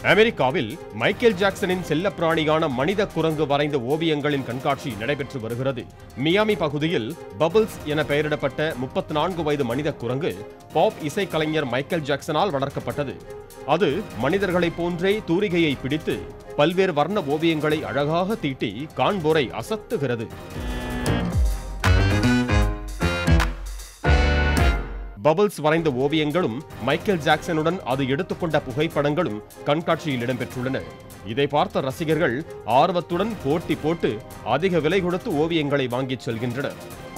அமெரிக்காவில் மைக்கேல் ஜாக்சனின் செல்லப்பிராணியான மனித குரங்கு வரைந்த ஓவியங்களின் கண்காட்சி நடைபெற்று வருகிறது மியாமி பகுதியில் பபிள்ஸ் என பெயரிடப்பட்ட முப்பத்தி நான்கு வயது மனித குரங்கு பாப் இசைக்கலைஞர் மைக்கேல் ஜாக்சனால் வளர்க்கப்பட்டது அது மனிதர்களைப் போன்றே தூரிகையை பிடித்து பல்வேறு வர்ண ஓவியங்களை அழகாக தீட்டி காண்போரை அசத்துகிறது பபிள்ஸ் வரைந்த ஓவியங்களும் மைக்கேல் ஜாக்சனுடன் அது எடுத்துக்கொண்ட புகைப்படங்களும் கண்காட்சியில் இடம்பெற்றுள்ளன இதை பார்த்த ரசிகர்கள் ஆர்வத்துடன் போட்டி போட்டு அதிக விலை கொடுத்து ஓவியங்களை வாங்கிச் செல்கின்றனர்